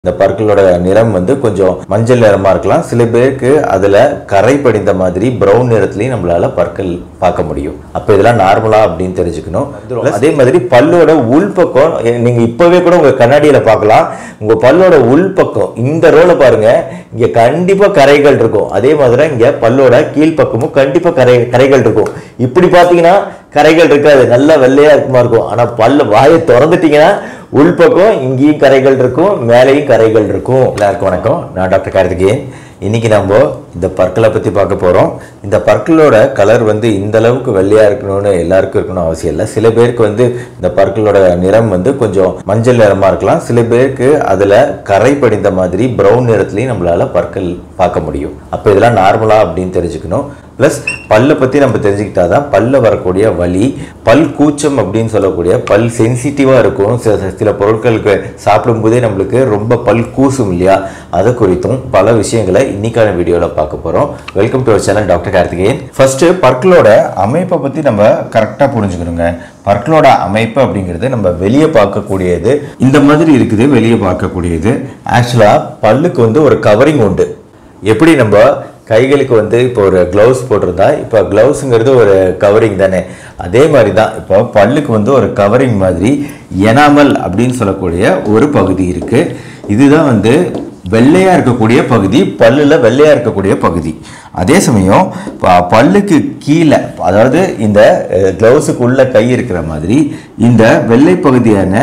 இந்த பற்களோட நிறம் வந்து கொஞ்சம் மஞ்சள் நிறமா இருக்கலாம் சில பேருக்கு அதுல கரை படிந்த மாதிரி பிரவுன் நிறத்துலயும் நம்மளால பற்கள் பார்க்க முடியும் அப்ப இதெல்லாம் நார்மலா அப்படின்னு தெரிஞ்சுக்கணும் அதே மாதிரி பல்லோட உள்பக்கம் எ- நீங்க இப்பவே கூட உங்க கண்ணாடியில பார்க்கலாம் உங்க பல்லோட உள்பக்கம் இந்த ரோல பாருங்க இங்க கண்டிப்பா கரைகள் இருக்கும் அதே மாதிரி இங்க பல்லோட கீழ்ப்பக்கமும் கண்டிப்பா கரை கரைகள் இருக்கும் இப்படி பாத்தீங்கன்னா கரைகள் இருக்காது நல்லா வெள்ளையா இருக்குமா இருக்கும் ஆனா பல்ல வாயை திறந்துட்டீங்கன்னா உள்பக்கம் இங்கேயும் கரைகள் இருக்கும் மேலேயும் கரைகள் இருக்கும் எல்லாருக்கும் வணக்கம் நான் டாக்டர் கார்த்திகேயன் இன்னைக்கு நம்ம இந்த பற்களை பத்தி பார்க்க போறோம் இந்த பற்களோட கலர் வந்து இந்த அளவுக்கு வெள்ளையா இருக்கணும்னு எல்லாருக்கும் இருக்கணும் அவசியம் இல்லை சில பேருக்கு வந்து இந்த பற்களோட நிறம் வந்து கொஞ்சம் மஞ்சள் நிறமா இருக்கலாம் சில பேருக்கு அதுல கரை படிந்த மாதிரி பிரவுன் நிறத்துலயும் நம்மளால பற்கள் பார்க்க முடியும் அப்ப இதெல்லாம் நார்மலா அப்படின்னு தெரிஞ்சுக்கணும் ப்ளஸ் பல்லை பற்றி நம்ம தெரிஞ்சுக்கிட்டா தான் பல்ல வரக்கூடிய வலி பல் கூச்சம் அப்படின்னு சொல்லக்கூடிய பல் சென்சிட்டிவாக இருக்கும் சில சில பொருட்களுக்கு சாப்பிடும்போதே நம்மளுக்கு ரொம்ப பல் கூசும் இல்லையா அதை குறித்தும் பல விஷயங்களை இன்னைக்கான வீடியோவில் பார்க்க போகிறோம் welcome to our channel doctor Karthikeyan first பற்களோட அமைப்பை பற்றி நம்ம கரெக்டாக புரிஞ்சுக்கணுங்க பற்களோட அமைப்பு அப்படிங்கிறது நம்ம வெளியே பார்க்கக்கூடியது இந்த மாதிரி இருக்குது வெளியே பார்க்கக்கூடியது ஆக்சுவலாக பல்லுக்கு வந்து ஒரு கவரிங் உண்டு எப்படி நம்ம கைகளுக்கு வந்து இப்போ ஒரு க்ளவுஸ் போட்டிருந்தா இப்போ க்ளவுஸுங்கிறது ஒரு கவரிங் தானே அதே மாதிரி தான் இப்போ பல்லுக்கு வந்து ஒரு கவரிங் மாதிரி எனாமல் அப்படின்னு சொல்லக்கூடிய ஒரு பகுதி இருக்கு இதுதான் வந்து வெள்ளையா இருக்கக்கூடிய பகுதி பல்லுல வெள்ளையா இருக்கக்கூடிய பகுதி அதே சமயம் ப- பல்லுக்கு கீழே அதாவது இந்த க்ளவுஸுக்கு உள்ள கை இருக்கிற மாதிரி இந்த வெள்ளை பகுதியான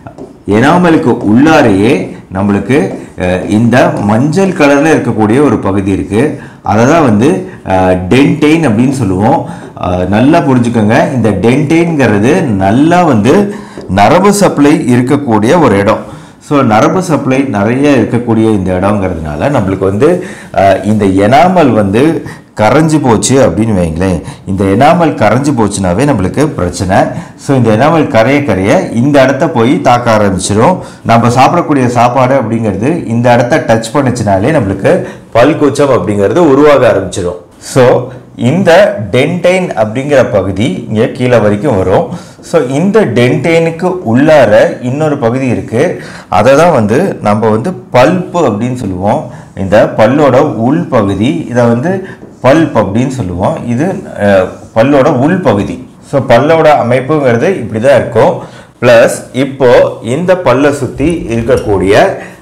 எனாமலுக்கு உள்ளாரையே நம்மளுக்கு அஹ், இந்த மஞ்சள் கலர்ல இருக்கக்கூடிய ஒரு பகுதி இருக்கு அதை தான் வந்து டென்டெயின் அப்படின்னு சொல்லுவோம் அஹ், நல்லா புரிஞ்சுக்கோங்க இந்த டென்டெயின்ங்கிறது நல்லா வந்து நரம்பு சப்ளை இருக்கக்கூடிய ஒரு இடம் ஸோ நரம்பு சப்ளை நிறைய இருக்கக்கூடிய இந்த இடங்கிறதுனால நம்மளுக்கு வந்து அஹ், இந்த எனாமல் வந்து கரைஞ்சு போச்சு அப்படின்னு வைங்களேன் இந்த எனாமல் கரைஞ்சு போச்சுனாவே நம்மளுக்கு பிரச்சனை ஸோ இந்த எனாமல் கரைய கரைய இந்த இடத்த போய் தாக்க ஆரம்பிச்சிடும் நம்ம சாப்பிடக்கூடிய சாப்பாடு அப்படிங்கிறது இந்த இடத்த டச் பண்ணுச்சுனாலே நம்மளுக்கு பல் கூச்சம் அப்படிங்கிறது உருவாக ஆரம்பிச்சிடும் ஸோ இந்த டென்டைன் அப்படிங்கிற பகுதி இங்கே கீழே வரைக்கும் வரும் ஸோ இந்த டென்டைனுக்கு உள்ளார இன்னொரு பகுதி இருக்கு அதை தான் வந்து நம்ம வந்து பல்ப்பு அப்படின்னு சொல்லுவோம் இந்த பல்லோட உள் பகுதி இதை வந்து பல்ப் அப்படின்னு சொல்லுவோம் இது அஹ், பல்லோட உள் பகுதி ஸோ பல்லோட அமைப்புங்கிறது இப்படி தான் இருக்கும் ப்ளஸ் இப்போ இந்த பல்லை சுற்றி இருக்கக்கூடிய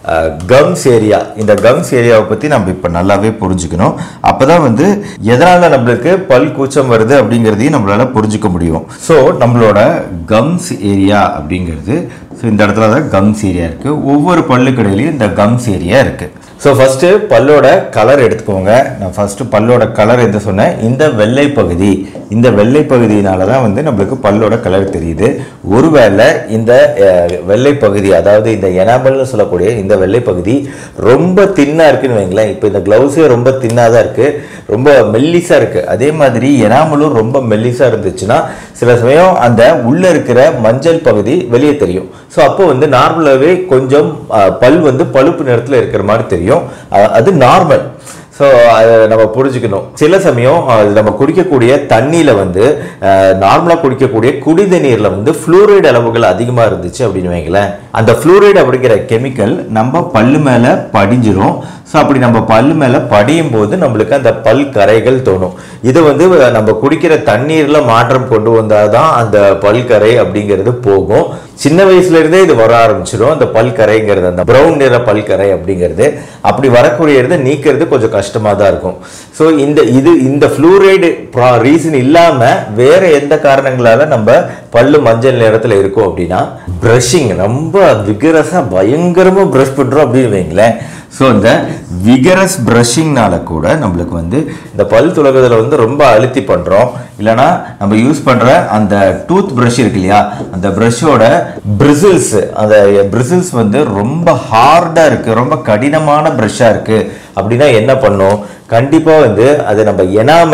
கம்ஸ் ஏரியா இந்த கம்ஸ் ஏரியாவை பற்றி நம்ம இப்போ நல்லாவே புரிஞ்சுக்கணும் அப்போ தான் வந்து எதனால் நம்மளுக்கு பல் கூச்சம் வருது அப்படிங்கிறதையும் நம்மளால புரிஞ்சுக்க முடியும் ஸோ நம்மளோட கம்ஸ் ஏரியா அப்படிங்கிறது ஸோ இந்த இடத்துல தான் கம்ஸ் ஏரியா இருக்குது ஒவ்வொரு பல்லுக்கடையிலையும் இந்த கம்ஸ் ஏரியா இருக்குது ஸோ ஃபஸ்ட்டு பல்லோட கலர் எடுத்துக்கோங்க நான் ஃபஸ்ட்டு பல்லோட கலர் எது சொன்னேன் இந்த வெள்ளை பகுதி இந்த வெள்ளை பகுதியினால தான் வந்து நம்மளுக்கு பல்லோட கலர் தெரியுது ஒருவேளை இந்த அஹ், வெள்ளை பகுதி அதாவது இந்த எனாமல்னு சொல்லக்கூடிய இந்த வெள்ளை பகுதி ரொம்ப தின்னாக இருக்குன்னு வைங்களேன் இப்போ இந்த க்ளவுஸே ரொம்ப தின்னாக தான் இருக்குது ரொம்ப மெல்லிஸாக இருக்குது அதே மாதிரி எனாமலும் ரொம்ப மெல்லிஸாக இருந்துச்சுன்னா சில சமயம் அந்த உள்ளே இருக்கிற மஞ்சள் பகுதி வெளியே தெரியும் ஸோ அப்போ வந்து நார்மலாகவே கொஞ்சம் அஹ், பல் வந்து பழுப்பு நிறத்தில் இருக்கிற மாதிரி தெரியும் அஹ், அது நார்மல் ஸோ அதை நம்ம புரிஞ்சுக்கணும் சில சமயம் அது நம்ம குடிக்கக்கூடிய தண்ணியில் வந்து நார்மலாக குடிக்கக்கூடிய குடித நீரில் வந்து ஃப்ளூரைடு அளவுகள் அதிகமாக இருந்துச்சு அப்படின்னு வைங்களேன் அந்த ஃப்ளூரைடு அப்படிங்கிற கெமிக்கல் நம்ம பல்லு மேலே படிஞ்சிரும் ஸோ அப்படி நம்ம பல்லு மேலே படியும் போது நம்மளுக்கு அந்த பல் கரைகள் தோணும் இது வந்து நம்ம குடிக்கிற தண்ணீரில் மாற்றம் கொண்டு வந்தால் தான் அந்த பல் கரை அப்படிங்கிறது போகும் சின்ன வயசுல இருந்தே இது வர ஆரம்பிச்சிடும் அந்த பல் கரைங்கிறது அந்த பிரவுன் நிற பல் கரை அப்படிங்கிறது அப்படி வரக்கூடியதை நீக்கிறது கொஞ்சம் கஷ்டமாக தான் இருக்கும் ஸோ இந்த இது இந்த ஃப்ளூரைடு ரீசன் இல்லாமல் வேற எந்த காரணங்களால நம்ம பல்லு மஞ்சள் நிறத்தில் இருக்கும் அப்படின்னா ப்ரஷிங் ரொம்ப விகரஸாக பயங்கரமாக ப்ரஷ் பண்ணுறோம் அப்படின்னு வைங்களேன் ஸோ இந்த விகரஸ் ப்ரஷிங்னால கூட நம்மளுக்கு வந்து இந்த பல் துலகத்தில் வந்து ரொம்ப அழுத்தி பண்ணுறோம் இல்லைனா நம்ம யூஸ் பண்ணுற அந்த டூத் ப்ரஷ் இருக்கு இல்லையா அந்த ப்ரஷ்ஷோட பிரிசில்ஸ் அந்த பிரிசில்ஸ் வந்து ரொம்ப ஹார்டாக இருக்குது ரொம்ப கடினமான ப்ரஷ்ஷாக இருக்குது அப்படின்னா என்ன பண்ணும் கண்டிப்பாக வந்து அது நம்ம எனாமல்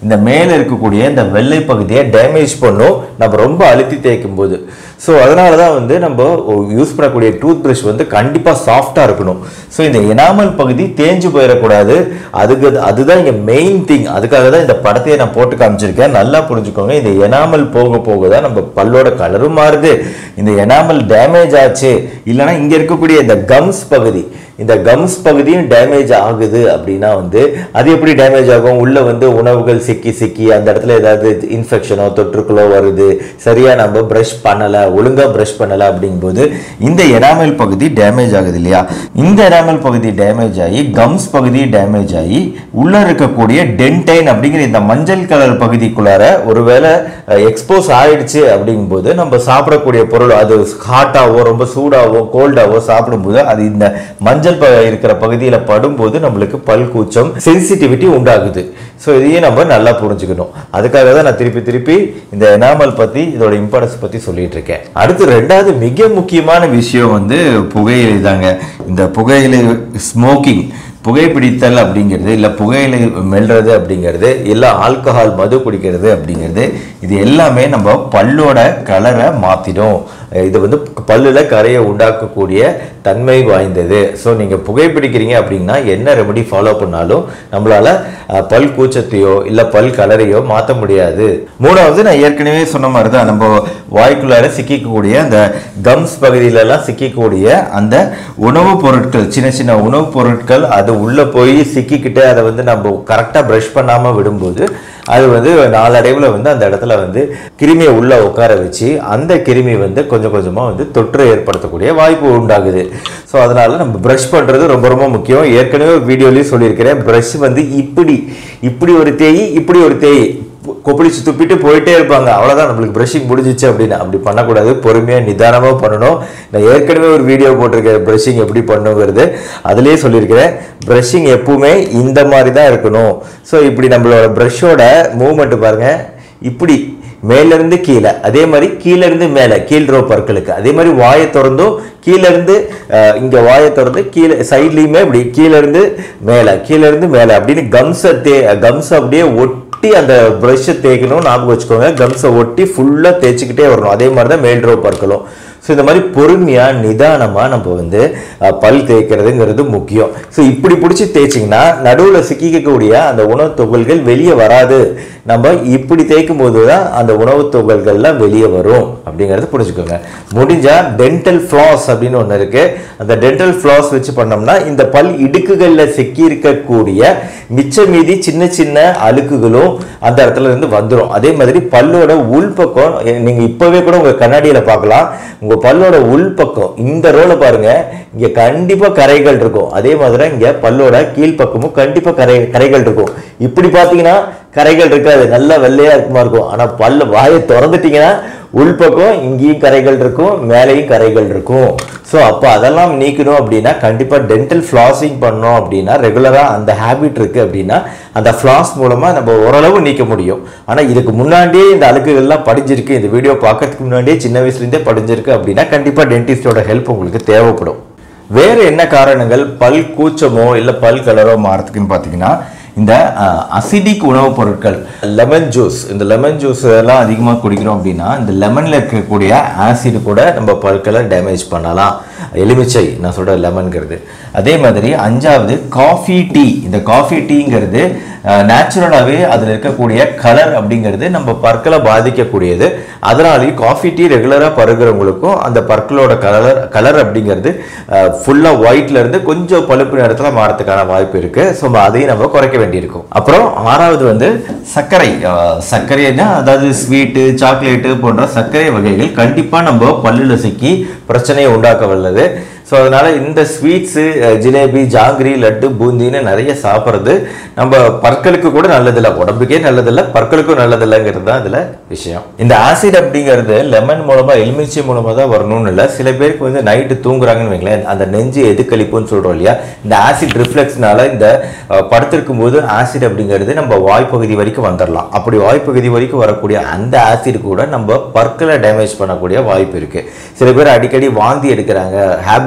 இந்த மேலே இருக்கக்கூடிய இந்த வெள்ளை பகுதியை டேமேஜ் பண்ணும் நம்ம ரொம்ப அழுத்தி தேய்க்கும் போது ஸோ அதனால தான் வந்து நம்ம யூஸ் பண்ணக்கூடிய டூத் ப்ரஷ் வந்து கண்டிப்பாக சாஃப்டாக இருக்கணும் ஸோ இந்த எனாமல் பகுதி தேஞ்சு போயிடக்கூடாது அதுக்கு அதுதான் இங்கே மெயின் திங் அதுக்காக தான் இந்த படத்தையே நான் போட்டு காமிச்சிருக்கேன் நல்லா புரிஞ்சுக்கோங்க இந்த எனாமல் போக போக தான் நம்ம பல்லோட கலரும் மாறுது இந்த எனாமல் டேமேஜ் ஆச்சு இல்லைன்னா இங்கே இருக்கக்கூடிய இந்த கம்ஸ் பகுதி இந்த கம்ஸ் பகுதியும் டேமேஜ் ஆகுது அப்படின்னா வந்து அது எப்படி டேமேஜ் ஆகும் உள்ள வந்து உணவுகள் சிக்கி சிக்கி அந்த இடத்துல ஏதாவது இன்ஃபெக்ஷனோ தொற்றுக்களோ வருது சரியா நம்ம ப்ரஷ் பண்ணலை ஒழுங்கா ப்ரஷ் பண்ணலை அப்படிங்கும்போது இந்த எனாமல் பகுதி டேமேஜ் ஆகுது இல்லையா இந்த எனாமல் பகுதி டேமேஜ் ஆகி கம்ஸ் பகுதி டேமேஜ் ஆகி உள்ள இருக்கக்கூடிய டென்டைன் அப்படிங்கிற இந்த மஞ்சள் கலர் பகுதிக்குள்ளார ஒருவேளை எக்ஸ்போஸ் ஆயிடுச்சு அப்படிங்கும்போது நம்ம சாப்பிடக்கூடிய பொருள் அது ஹாட்டாவோ ரொம்ப சூடாவோ கோல்டாவோ சாப்பிடும்போது அது இந்த மஞ்சள் ப இருக்கிற பகுதியில் படும்போது நம்மளுக்கு பல் கூச்சம் சென்சிட்டிவிட்டி உண்டாகுது ஸோ இதையும் நம்ம நல்லா புரிஞ்சுக்கணும் அதுக்காக தான் நான் திருப்பி திருப்பி இந்த எனாமல் பற்றி இதோட இம்பார்ட்டன்ஸ் பற்றி சொல்லிட்டு இருக்கேன் அடுத்து ரெண்டாவது மிக முக்கியமான விஷயம் வந்து புகையிலை தாங்க இந்த புகையிலை ஸ்மோக்கிங் புகைப்பிடித்தல் அப்படிங்கிறது இல்லை புகையிலை மெல்றது அப்படிங்கிறது இல்லை ஆல்கஹால் மது குடிக்கிறது அப்படிங்கிறது இது எல்லாமே நம்ம பல்லோட கலரை மாற்றிடும் இது வந்து பல்லில் கரையை உண்டாக்கக்கூடிய தன்மை வாய்ந்தது ஸோ நீங்கள் புகைப்பிடிக்கிறீங்க அப்படின்னா என்ன ரெமடி ஃபாலோ பண்ணாலும் நம்மளால் அஹ், பல் கூச்சத்தையோ இல்லை பல் கலரையோ மாற்ற முடியாது மூணாவது நான் ஏற்கனவே சொன்ன மாதிரி தான் நம்ம வாய்க்குள்ளார சிக்கிக்கக்கூடிய அந்த கம்ஸ் பகுதியிலலாம் சிக்கிக்கக்கூடிய அந்த உணவுப் பொருட்கள் சின்ன சின்ன உணவுப் பொருட்கள் அது உள்ளே போய் சிக்கிக்கிட்டு அதை வந்து நம்ம கரெக்டாக ப்ரஷ் பண்ணாமல் விடும்போது அது வந்து நாளடைவில் வந்து அந்த இடத்துல வந்து கிருமியை உள்ளே உட்கார வச்சு அந்த கிருமி வந்து கொஞ்சம் கொஞ்சமாக வந்து தொற்று ஏற்படுத்தக்கூடிய வாய்ப்பு உண்டாகுது ஸோ அதனால நம்ம ப்ரஷ் பண்ணுறது ரொம்ப ரொம்ப முக்கியம் ஏற்கனவே வீடியோலையும் சொல்லியிருக்கிறேன் ப்ரஷ் வந்து இப்படி இப்படி ஒரு தேய் இப்படி ஒரு தேய் கொ- கொப்பளிச்சு துப்பிட்டு போயிட்டே இருப்பாங்க அவ்வளோதான் நம்மளுக்கு ப்ரஷிங் முடிஞ்சிச்சு அப்படின்னு அப்படி பண்ணக்கூடாது பொறுமையாக நிதானமாக பண்ணணும் நான் ஏற்கனவே ஒரு வீடியோ போட்டிருக்கேன் ப்ரஷிங் எப்படி பண்ணுங்கிறது அதுலேயே சொல்லியிருக்கிறேன் ப்ரஷிங் எப்பவுமே இந்த மாதிரி தான் இருக்கணும் ஸோ இப்படி நம்மளோட ப்ரஷ்ஷோட மூவ்மெண்ட் பாருங்க இப்படி மேலேருந்து கீழே அதே மாதிரி கீழேருந்து மேலே கீழ் ரோ பற்களுக்கு அதே மாதிரி வாயை திறந்தும் கீழேருந்து இங்கே வாயை திறந்து கீழே சைட்லேயுமே இப்படி கீழேருந்து மேலே கீழேருந்து மேலே அப்படின்னு கம்ஸை தே கம்ஸ் அப்படியே ஒட்டி அந்த ப்ரஷ்ஷை தேய்க்கணும் ஞாபகம் வச்சுக்கோங்க கம்ஸை ஒட்டி ஃபுல்லாக தேய்ச்சிக்கிட்டே வரணும் அதே மாதிரி தான் மேல் ரோ பற்களும் ஸோ இந்த மாதிரி பொறுமையாக நிதானமாக நம்ம வந்து அஹ், பல் தேய்க்கிறதுங்கிறது முக்கியம் ஸோ இப்படி பிடிச்சி தேய்ச்சிங்கன்னா நடுவில் சிக்கிக்கக்கூடிய அந்த உணவுத் துகள்கள் வெளியே வராது நம்ம இப்படி தேய்க்கும் போது தான் அந்த உணவுத் துகள்கள்லாம் வெளியே வரும் அப்படிங்கிறத புரிஞ்சுக்கோங்க முடிஞ்சால் டென்டல் ஃப்ளாஸ் அப்படின்னு ஒன்று இருக்குது அந்த டென்டல் ஃப்ளாஸ் வச்சு பண்ணோம்னா இந்த பல் இடுக்குகளில் சிக்கி இருக்கக்கூடிய மிச்ச மீதி சின்ன சின்ன அழுக்குகளும் அந்த இடத்துல இருந்து வந்துடும் அதே மாதிரி பல்லோட உள்பக்கம் நீங்கள் இப்போவே கூட உங்கள் கண்ணாடியில் பார்க்கலாம் உங்கள் பல்லோட உள்பக்கம் இந்த ரோல பாருங்க இங்கே கண்டிப்பாக கரைகள் இருக்கும் அதே மாதிரி இங்கே பல்லோட கீழ்ப்பக்கமும் கண்டிப்பாக கரை கரைகள் இருக்கும் இப்படி பார்த்தீங்கன்னா கரைகள் இருக்காது நல்லா வெள்ளையா இருக்குமா இருக்கும் ஆனால் பல்ல வாயை திறந்துட்டீங்கன்னா உள்பக்கம் இங்கேயும் கரைகள் இருக்கும் மேலேயும் கரைகள் இருக்கும் ஸோ அப்போ அதெல்லாம் நீக்கணும் அப்படின்னா கண்டிப்பாக டென்டல் ஃப்ளாஸிங் பண்ணோம் அப்படின்னா ரெகுலராக அந்த ஹேபிட் இருக்குது அப்படின்னா அந்த ஃப்ளாஸ் மூலமாக நம்ம ஓரளவு நீக்க முடியும் ஆனால் இதுக்கு முன்னாடியே இந்த அழுக்குகள்லாம் படிஞ்சிருக்கு இந்த வீடியோ பார்க்கறதுக்கு முன்னாடியே சின்ன வயசுலேருந்தே படிஞ்சிருக்கு அப்படின்னா கண்டிப்பாக டென்டிஸ்டோட ஹெல்ப் உங்களுக்கு தேவைப்படும் வேறு என்ன காரணங்கள் பல் கூச்சமோ இல்லை பல் கலரோ மாறதுக்குன்னு பார்த்தீங்கன்னா இந்த அசிடிக் உணவுப் பொருட்கள் லெமன் ஜூஸ் இந்த லெமன் ஜூஸ் எல்லாம் அதிகமாக குடிக்கிறோம் அப்படின்னா இந்த லெமனில் இருக்கக்கூடிய ஆசிட் கூட நம்ம பற்களை டேமேஜ் பண்ணலாம் எலுமிச்சை நான் சொல்கிற லெமன்கிறது அதே மாதிரி அஞ்சாவது காஃபி டீ இந்த காஃபி டீங்கிறது நேச்சுரலாகவே அதில் இருக்கக்கூடிய கலர் அப்படிங்கிறது நம்ம பற்களை பாதிக்கக்கூடியது அதனாலேயும் காஃபி டீ ரெகுலராக பருகிறவங்களுக்கும் அந்த பற்களோட கலர் கலர் அப்படிங்கிறது ஃபுல்லாக ஒயிட்ல இருந்து கொஞ்சம் பழுப்பு நேரத்தில் மாறதுக்கான வாய்ப்பு இருக்கு ஸோ அதையும் நம்ம குறைக்க வேண்டியிருக்கும் அப்புறம் ஆறாவது வந்து சர்க்கரை அஹ், சர்க்கரைன்னா அதாவது ஸ்வீட்டு சாக்லேட்டு போன்ற சர்க்கரை வகைகள் கண்டிப்பாக நம்ம பல்லில் சிக்கி பிரச்சனையை உண்டாக்க வல்லது ஸோ அதனால இந்த ஸ்வீட்ஸு ஜிலேபி ஜாங்கிரி லட்டு பூந்தின்னு நிறைய சாப்பிட்றது நம்ம பற்களுக்கு கூட நல்லதில்லை உடம்புக்கே நல்லதில்லை பற்களுக்கும் நல்லதில்லைங்கிறது தான் இதில் விஷயம் இந்த ஆசிட் அப்படிங்கிறது லெமன் மூலமாக எலுமிச்சை மூலமாக தான் வரணும்னு இல்லை சில பேருக்கு வந்து நைட்டு தூங்குறாங்கன்னு வைங்களேன் அந்த நெஞ்சு எதுக்களிப்புன்னு சொல்கிறோம் இல்லையா இந்த ஆசிட் ரிஃப்ளெக்ஸ்னால இந்த அஹ், படுத்திருக்கும் போது ஆசிட் அப்படிங்கிறது நம்ம வாய்ப்பகுதி வரைக்கும் வந்துடலாம் அப்படி வாய்ப்பகுதி வரைக்கும் வரக்கூடிய அந்த ஆசிட் கூட நம்ம பற்களை டேமேஜ் பண்ணக்கூடிய வாய்ப்பு இருக்கு சில பேர் அடிக்கடி வாந்தி எடுக்கிறாங்க ஹேபிட்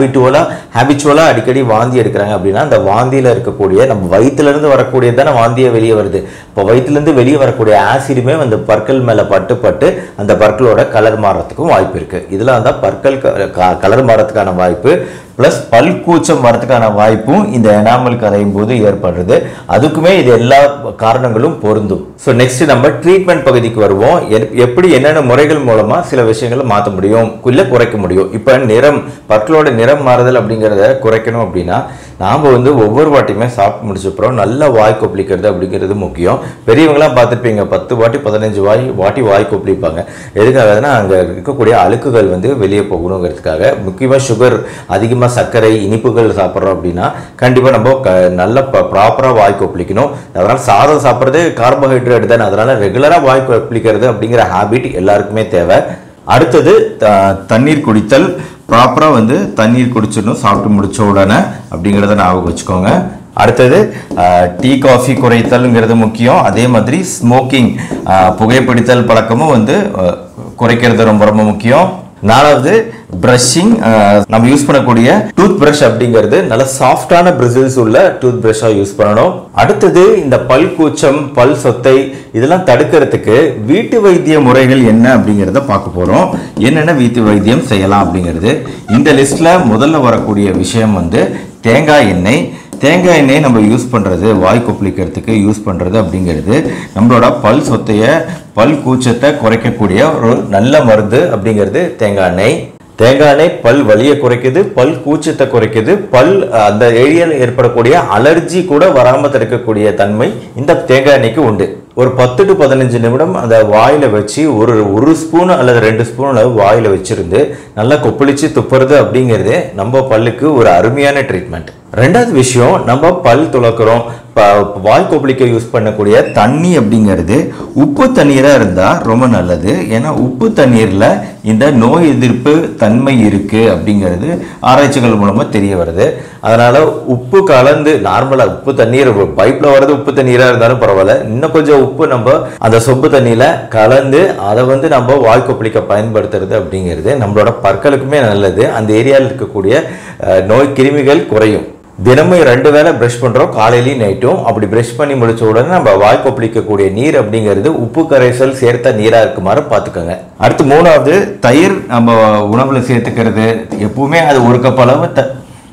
ஹேபிட்டுவலாக ஹேபிச்சுவலாக அடிக்கடி வாந்தி எடுக்கிறாங்க அப்படின்னா அந்த வாந்தியில் இருக்கக்கூடிய நம்ம வயிற்றுலேருந்து வரக்கூடியது தானே வாந்தியே வெளியே வருது இப்போ வயிற்றுலேருந்து வெளியே வரக்கூடிய ஆசிடுமே அந்த பற்கள் மேலே பட்டு பட்டு அந்த பற்களோட கலர் மாறத்துக்கும் வாய்ப்பு இருக்குது இதில் அந்த பற்கள் கலர் மாறத்துக்கான வாய்ப்பு ப்ளஸ் பல் கூச்சம் வரதுக்கான வாய்ப்பும் இந்த எனாமல் கரையும் போது ஏற்படுறது அதுக்குமே இது எல்லா காரணங்களும் பொருந்தும் ஸோ நெக்ஸ்ட் நம்ம ட்ரீட்மெண்ட் பகுதிக்கு வருவோம் எப்- எப்படி என்னென்ன முறைகள் மூலமா சில விஷயங்களை மாற்ற முடியும் இல்லை குறைக்க முடியும் இப்போ நிறம் பற்களோட நிறம் மாறுதல் அப்படிங்கிறத குறைக்கணும் அப்படின்னா நாம் வந்து ஒவ்வொரு வாட்டியுமே சாப்பிட்டு முடிச்சப்பறம் நல்ல வாய் கொப்பளிக்கிறது அப்படிங்கிறது முக்கியம் பெரியவங்களாம் பார்த்துருப்பீங்க பத்து வாட்டி பதினஞ்சு வாய் வாட்டி வாய் கொப்பளிப்பாங்க எதுக்காகனா அங்கே இருக்கக்கூடிய அழுக்குகள் வந்து வெளியே போகணுங்கிறதுக்காக முக்கியமாக சுகர் அதிகமாக சர்க்கரை இனிப்புகள் சாப்பிட்றோம் அப்படின்னா கண்டிப்பாக நம்ம க நல்ல ப்ராப்பராக வாய் கொப்பளிக்கணும் அதனால் சாதம் சாப்பிட்றது கார்போஹைட்ரேட் தானே அதனால் ரெகுலராக வாய் கொப்பளிக்கிறது அப்படிங்கிற ஹாபிட் எல்லாருக்குமே தேவை அடுத்தது த- தண்ணீர் குடித்தல் ப்ராப்பராக வந்து தண்ணீர் குடிச்சிடணும் சாப்பிட்டு முடிச்ச உடனே அப்படிங்கிறத ஞாபகம் வச்சுக்கோங்க அடுத்தது டீ காஃபி குறைத்தல்ங்கிறது முக்கியம் அதே மாதிரி ஸ்மோக்கிங் புகைப்பிடித்தல் பழக்கமும் வந்து அஹ், குறைக்கிறது ரொம்ப ரொம்ப முக்கியம் நாலாவது பிரஷிங் நம்ம யூஸ் பண்ணக்கூடிய டூத் பிரஷ் அப்படிங்கிறது நல்ல சாஃப்டான பிரிசில்ஸ் உள்ள டூத் பிரஷ்ஷாக யூஸ் பண்ணணும் அடுத்தது இந்த பல் கூச்சம் பல் சொத்தை இதெல்லாம் தடுக்கிறதுக்கு வீட்டு வைத்திய முறைகள் என்ன அப்படிங்கிறத பார்க்க போகிறோம் என்னென்ன வீட்டு வைத்தியம் செய்யலாம் அப்படிங்கிறது இந்த லிஸ்ட்ல முதல்ல வரக்கூடிய விஷயம் வந்து தேங்காய் எண்ணெய் தேங்காய் எண்ணெய் நம்ம யூஸ் பண்ணுறது வாய் கொப்பளிக்கிறதுக்கு யூஸ் பண்ணுறது அப்படிங்கிறது நம்மளோட பல் சொத்தைய பல் கூச்சத்தை குறைக்கக்கூடிய ஒரு நல்ல மருந்து அப்படிங்கிறது தேங்காய் எண்ணெய் தேங்காய் எண்ணெய் பல் வலியை குறைக்குது பல் கூச்சத்தை குறைக்குது பல் அஹ், அந்த ஏரியாவில் ஏற்படக்கூடிய அலர்ஜி கூட வராமல் தடுக்கக்கூடிய தன்மை இந்த தேங்காய் எண்ணெய்க்கு உண்டு ஒரு பத்து டு பதினஞ்சு நிமிடம் அந்த வாயில வச்சு ஒரு ஒரு ஸ்பூன் அல்லது ரெண்டு ஸ்பூன் அளவு வாயில வச்சிருந்து நல்லா கொப்பளிச்சு துப்புறது அப்படிங்கிறது நம்ம பல்லுக்கு ஒரு அருமையான ட்ரீட்மெண்ட் ரெண்டாவது விஷயம் நம்ம பல் துளக்குறோம் ப- வாய் கொப்பளிக்க யூஸ் பண்ணக்கூடிய தண்ணி அப்படிங்கிறது உப்பு தண்ணீராக இருந்தால் ரொம்ப நல்லது ஏன்னா உப்பு தண்ணீரில் இந்த நோய் எதிர்ப்பு தன்மை இருக்கு அப்படிங்கிறது ஆராய்ச்சிகள் மூலமாக தெரிய வருது அதனால உப்பு கலந்து நார்மலாக உப்பு தண்ணீர் பைப்பில் வர்றது உப்பு தண்ணீராக இருந்தாலும் பரவாயில்ல இன்னும் கொஞ்சம் உப்பு நம்ம அந்த சொப்பு தண்ணியில் கலந்து அதை வந்து நம்ம வாய் கொப்பளிக்க பயன்படுத்துறது அப்படிங்கிறது நம்மளோட பற்களுக்குமே நல்லது அந்த ஏரியாவில் இருக்கக்கூடிய அஹ், நோய் கிருமிகள் குறையும் தினமும் ரெண்டு வேளை ப்ரஷ் பண்ணுறோம் காலையிலையும் நைட்டும் அப்படி ப்ரஷ் பண்ணி முடிச்ச உடனே நம்ம வாய் கொப்பளிக்கக்கூடிய நீர் அப்படிங்கிறது உப்பு கரைசல் சேர்த்த நீராக இருக்குமாறு பார்த்துக்கோங்க அடுத்து மூணாவது தயிர் நம்ம உணவில் சேர்த்துக்கிறது எப்பவுமே அது ஒரு கப் அளவு த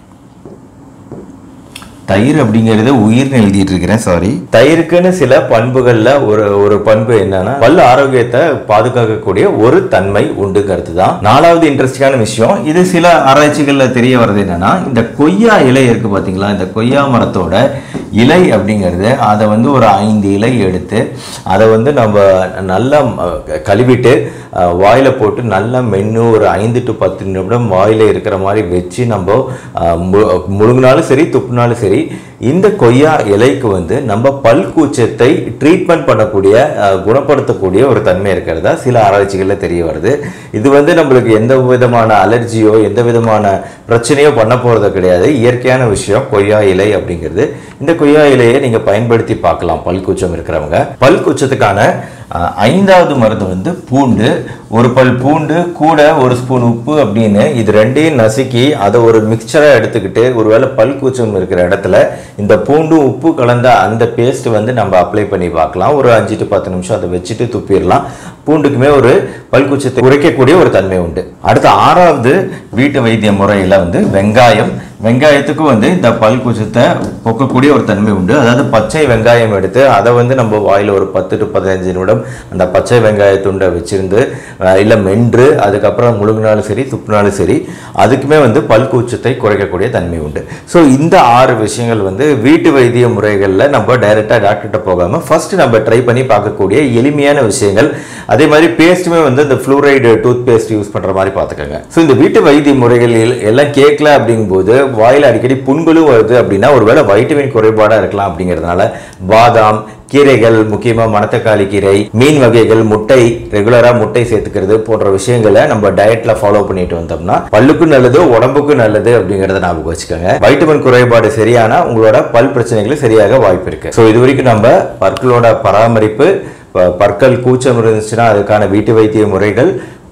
தயிர் அப்படிங்கிறது உயிர்னு எழுதிட்டு இருக்கிறேன் சாரி தயிருக்குன்னு சில பண்புகள்ல ஒரு ஒரு பண்பு என்னன்னா பல் ஆரோக்கியத்தை பாதுகாக்கக்கூடிய ஒரு தன்மை உண்டுங்கிறது தான் நாலாவது இன்ட்ரெஸ்டிங்கான விஷயம் இது சில ஆராய்ச்சிகள்ல தெரிய வர்றது என்னன்னா இந்த கொய்யா இலை இருக்கு பாத்தீங்களா இந்த கொய்யா மரத்தோட இலை அப்படிங்கிறது அதை வந்து ஒரு ஐந்து இலை எடுத்து அதை வந்து நம்ம நல்லா அஹ், கழுவிட்டு அஹ், வாயில போட்டு நல்லா மென்று ஒரு ஐந்து டு பத்து நிமிடம் வாயில இருக்கிற மாதிரி வச்சு நம்ம அஹ், மு- முழுங்கினாலும் சரி துப்புனாலும் சரி இந்த கொய்யா இலைக்கு வந்து நம்ம பல் கூச்சத்தை ட்ரீட்மெண்ட் பண்ணக்கூடிய அஹ், குணப்படுத்தக்கூடிய ஒரு தன்மை இருக்கிறதா சில ஆராய்ச்சிகளில் தெரிய வருது இது வந்து நம்மளுக்கு எந்த விதமான அலர்ஜியோ எந்த விதமான பிரச்சனையோ பண்ண போகிறது கிடையாது இயற்கையான விஷயம் கொய்யா இலை அப்படிங்கிறது இந்த கொய்யா இலையை நீங்கள் பயன்படுத்தி பார்க்கலாம் பல் கூச்சம் இருக்கிறவங்க பல் கூச்சத்துக்கான அஹ், ஐந்தாவது மருந்து வந்து பூண்டு ஒரு பல் பூண்டு கூட ஒரு ஸ்பூன் உப்பு அப்படின்னு இது ரெண்டையும் நசுக்கி அதை ஒரு மிக்சராக எடுத்துக்கிட்டு ஒருவேளை பல் கூச்சம் இருக்கிற இடத்துல இந்த பூண்டும் உப்பு கலந்த அந்த பேஸ்ட் வந்து நம்ம அப்ளை பண்ணி பார்க்கலாம் ஒரு அஞ்சு டு பத்து நிமிஷம் அதை வச்சுட்டு துப்பிடலாம் பூண்டுக்குமே ஒரு பல்கூச்சத்தை குறைக்கக்கூடிய ஒரு தன்மை உண்டு அடுத்து ஆறாவது வீட்டு வைத்திய முறையில் வந்து வெங்காயம் வெங்காயத்துக்கும் வந்து இந்த பல் கூச்சத்தை போக்கக்கூடிய ஒரு தன்மை உண்டு அதாவது பச்சை வெங்காயம் எடுத்து அதை வந்து நம்ம வாயில் ஒரு பத்து டு பதினஞ்சு நிமிடம் அந்த பச்சை வெங்காய துண்டை வச்சிருந்து அஹ், இல்லை மென்று அதுக்கப்புறம் முழுங்கினாலும் சரி துப்புனாலும் சரி அதுக்குமே வந்து பல் கூச்சத்தை குறைக்கக்கூடிய தன்மை உண்டு ஸோ இந்த ஆறு விஷயங்கள் வந்து வீட்டு வைத்திய முறைகளில் நம்ம டைரெக்டாக டாக்டர்கிட்ட போகாமல் ஃபர்ஸ்ட் நம்ம ட்ரை பண்ணி பார்க்கக்கூடிய எளிமையான விஷயங்கள் அதே மாதிரி பேஸ்ட்டுமே வந்து இந்த ஃப்ளூரைடு டூத் பேஸ்ட் யூஸ் பண்ணுற மாதிரி பார்த்துக்கோங்க ஸோ இந்த வீட்டு வைத்திய முறைகள் எல்- எல்லாம் கேட்கல அப்படிங்கும்போது வாயில் அடிக்கடி புண்களும் வருது அப்படின்னா ஒருவேளை வைட்டமின் குறைபாடாக இருக்கலாம் அப்படிங்கிறதுனால பாதாம் கீரைகள் முக்கியமாக மணத்தக்காளி கீரை மீன் வகைகள் முட்டை ரெகுலராக முட்டை சேர்த்துக்கிறது போன்ற விஷயங்களை நம்ம டயட்ல ஃபாலோ பண்ணிட்டு வந்தோம்னா பல்லுக்கும் நல்லது உடம்புக்கும் நல்லது அப்படிங்கிறத ஞாபகம் வச்சுக்கோங்க வைட்டமின் குறைபாடு சரியானா உங்களோட பல் பிரச்சனைகள் சரியாக வாய்ப்பு இருக்கு ஸோ இது வரைக்கும் நம்ம பற்களோட பராமரிப்பு ப- பற்கள் கூச்சம் இருந்துச்சுன்னா அதுக்கான வீட்டு வைத்திய முறைகள்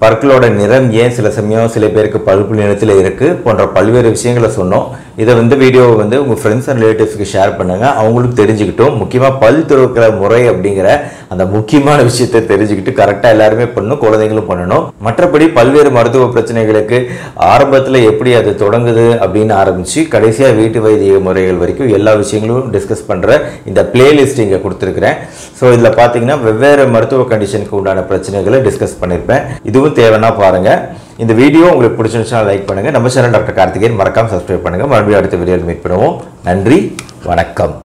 பற்களோட நிறம் ஏன் சில சமயம் சில பேருக்கு பழுப்பு நிறத்தில் இருக்கு போன்ற பல்வேறு விஷயங்களை சொன்னோம் இதை வந்து வீடியோவை வந்து உங்கள் ஃப்ரெண்ட்ஸ் அண்ட் ரிலேட்டிவ்ஸ்க்கு ஷேர் பண்ணுங்க அவங்களும் தெரிஞ்சுக்கிட்டும் முக்கியமாக பல் துறக்கிற முறை அப்படிங்கிற அந்த முக்கியமான விஷயத்தை தெரிஞ்சுக்கிட்டு கரெக்டாக எல்லாருமே பண்ணணும் குழந்தைங்களும் பண்ணணும் மற்றபடி பல்வேறு மருத்துவ பிரச்சனைகளுக்கு ஆரம்பத்தில் எப்படி அது தொடங்குது அப்படின்னு ஆரம்பித்து கடைசியாக வீட்டு வைத்திய முறைகள் வரைக்கும் எல்லா விஷயங்களும் டிஸ்கஸ் பண்ணுற இந்த பிளேலிஸ்ட் இங்கே கொடுத்துருக்குறேன் ஸோ இதில் பார்த்தீங்கன்னா வெவ்வேறு மருத்துவ கண்டிஷனுக்கு உண்டான பிரச்சனைகளை டிஸ்கஸ் பண்ணியிருப்பேன் இதுவும் தேவைன்னா பாருங்கள் இந்த வீடியோ உங்களுக்கு பிடிச்சிருந்துச்சுன்னா லைக் பண்ணுங்கள் நம்ம சேனல் டாக்டர் கார்த்திகேயன் மறக்காம சப்ஸ்கிரைப் பண்ணுங்கள் மறுபடியும் அடுத்த வீடியோவில் மீட் பண்ணுவோம் நன்றி வணக்கம்